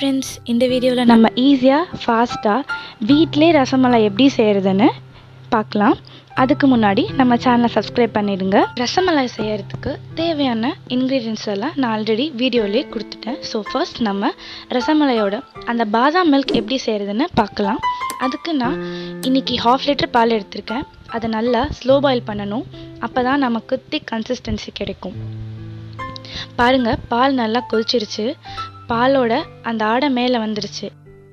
friends இந்த வீடியோவில் நம்ம ஈஸியாக ஃபாஸ்ட்டாக வீட்டிலே ரசமலாய் எப்படி செய்கிறதுன்னு பார்க்கலாம் அதுக்கு முன்னாடி நம்ம சேனலை சப்ஸ்கிரைப் பண்ணிடுங்க ரசமலாய் செய்யறதுக்கு தேவையான இன்க்ரீடியன்ஸ் எல்லாம் நான் ஆல்ரெடி வீடியோலேயே கொடுத்துட்டேன் ஸோ ஃபர்ஸ்ட் நம்ம ரசமலாயோட அந்த பாதாம் மில்க் எப்படி செய்கிறதுன்னு பார்க்கலாம் அதுக்கு நான் இன்னைக்கு ஹாஃப் லிட்டர் பால் எடுத்திருக்கேன் அதை நல்லா ஸ்லோ பாயில் பண்ணணும் அப்போ தான் நமக்கு திக் கன்சிஸ்டன்சி கிடைக்கும் பாருங்க பால் நல்லா கொதிச்சிருச்சு பாலோட அந்த ஆடை மேலே வந்துருச்சு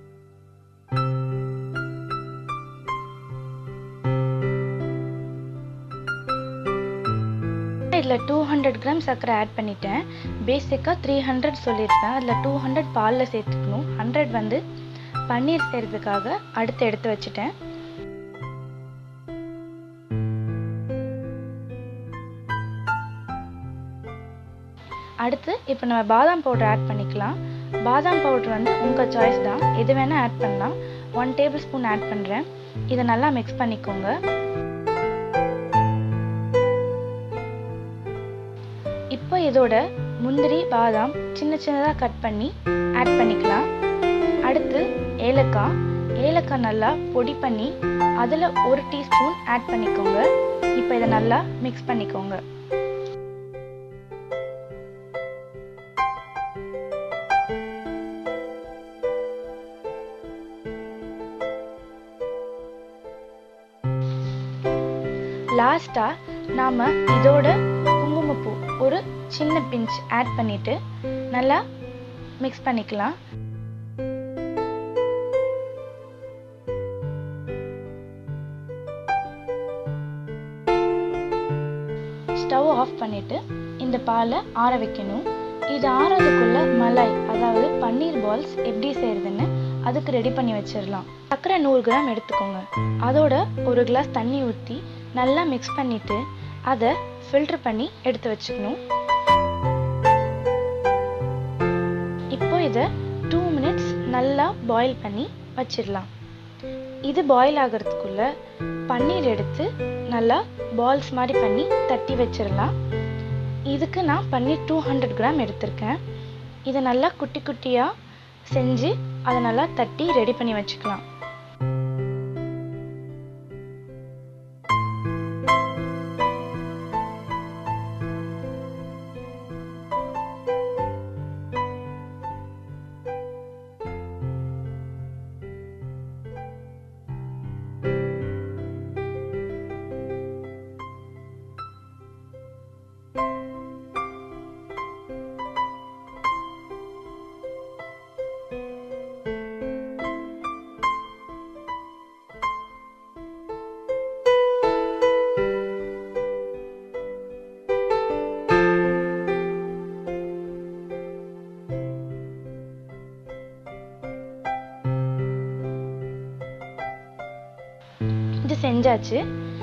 இதில் டூ ஹண்ட்ரட் கிராம் சர்க்கரை ஆட் பண்ணிட்டேன் பேசிக்காக த்ரீ ஹண்ட்ரட் சொல்லியிருப்பேன் அதில் டூ ஹண்ட்ரட் பாலில் சேர்த்துக்கணும் ஹண்ட்ரட் வந்து பன்னீர் செய்கிறதுக்காக அடுத்து எடுத்து வச்சுட்டேன் அடுத்து இப்போ நம்ம பாதாம் பவுடர் ஆட் பண்ணிக்கலாம் பாதாம் பவுடர் வந்து உங்கள் சாய்ஸ் தான் எது வேணால் ஆட் பண்ணலாம் ஒன் டேபிள் ஸ்பூன் ஆட் பண்ணுறேன் இதை நல்லா மிக்ஸ் பண்ணிக்கோங்க இப்போ இதோட முந்திரி பாதாம் சின்ன சின்னதாக கட் பண்ணி ஆட் பண்ணிக்கலாம் அடுத்து ஏலக்காய் ஏலக்காய் நல்லா பொடி பண்ணி அதில் ஒரு டீஸ்பூன் ஆட் பண்ணிக்கோங்க இப்போ இதை நல்லா மிக்ஸ் பண்ணிக்கோங்க லாஸ்ட்டாக நாம் இதோட குங்குமப்பூ ஒரு சின்ன பிஞ்ச் ஆட் பண்ணிட்டு நல்லா மிக்ஸ் பண்ணிக்கலாம் ஸ்டவ் ஆஃப் பண்ணிட்டு இந்த பாலை ஆற வைக்கணும் இது ஆறதுக்குள்ள மலாய் அதாவது பன்னீர் பால்ஸ் எப்படி செய்யறதுன்னு அதுக்கு ரெடி பண்ணி வச்சிடலாம் சர்க்கரை நூறு கிராம் எடுத்துக்கோங்க அதோட ஒரு கிளாஸ் தண்ணி ஊற்றி நல்லா மிக்ஸ் பண்ணிட்டு அதை ஃபில்டர் பண்ணி எடுத்து வச்சுக்கணும் இப்போ இதை டூ மினிட்ஸ் நல்லா பாயில் பண்ணி வச்சிடலாம் இது பாயில் ஆகிறதுக்குள்ள பன்னீர் எடுத்து நல்லா பால்ஸ் மாதிரி பண்ணி தட்டி வச்சிடலாம் இதுக்கு நான் பன்னீர் டூ ஹண்ட்ரட் கிராம் எடுத்திருக்கேன் இதை நல்லா குட்டி குட்டியாக செஞ்சு அதை நல்லா தட்டி ரெடி பண்ணி வச்சுக்கலாம் இது செஞ்சாச்சு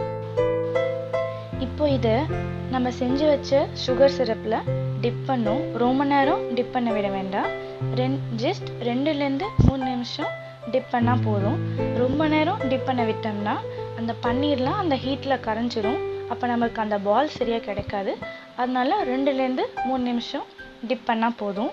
இப்போ இதை நம்ம செஞ்சு வச்ச சுகர் சிரப்பில் டிப் பண்ணும் ரொம்ப நேரம் டிப் பண்ண விட வேண்டாம் ரென் ஜஸ்ட் ரெண்டுலேருந்து மூணு நிமிஷம் டிப் பண்ணால் போதும் ரொம்ப நேரம் டிப் பண்ண விட்டோம்னா அந்த பன்னீர்லாம் அந்த ஹீட்டில் கரைஞ்சிரும் அப்போ நமக்கு அந்த பால் சரியாக கிடைக்காது அதனால ரெண்டுலேருந்து மூணு நிமிஷம் டிப் பண்ணால் போதும்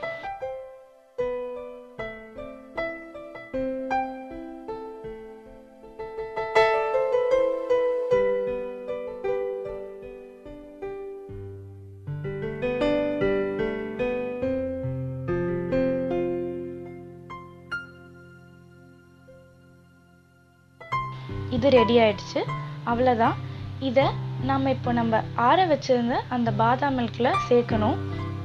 இது ரெடி ஆயிடுச்சு அவ்வளோதான் இதை நம்ம இப்போ நம்ம ஆற வச்சிருந்த அந்த பாதாம் மில்கில் சேர்க்கணும்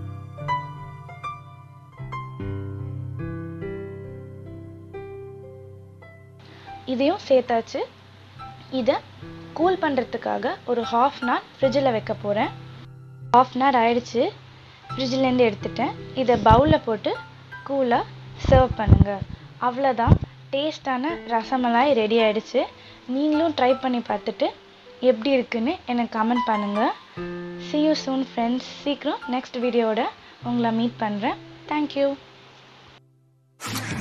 இதையும் சேர்த்தாச்சு இதை கூல் பண்ணுறதுக்காக ஒரு ஹாஃப் அன் ஹவர் ஃப்ரிட்ஜில் வைக்க போகிறேன் ஹாஃப் அன் ஹவர் ஆயிடுச்சு ஃப்ரிட்ஜிலேருந்து எடுத்துட்டேன் இதை பவுலில் போட்டு கூலாக சர்வ் பண்ணுங்கள் அவ்வளோதான் டேஸ்டான ரசமலாய் ரெடி ஆயிடுச்சு நீங்களும் ட்ரை பண்ணி பார்த்துட்டு எப்படி இருக்குன்னு எனக்கு கமெண்ட் பண்ணுங்கள் சி யூ சூன் ஃப்ரெண்ட்ஸ் சீக்கிரம் நெக்ஸ்ட் வீடியோட உங்களை மீட் பண்ணுறேன் தேங்க்யூ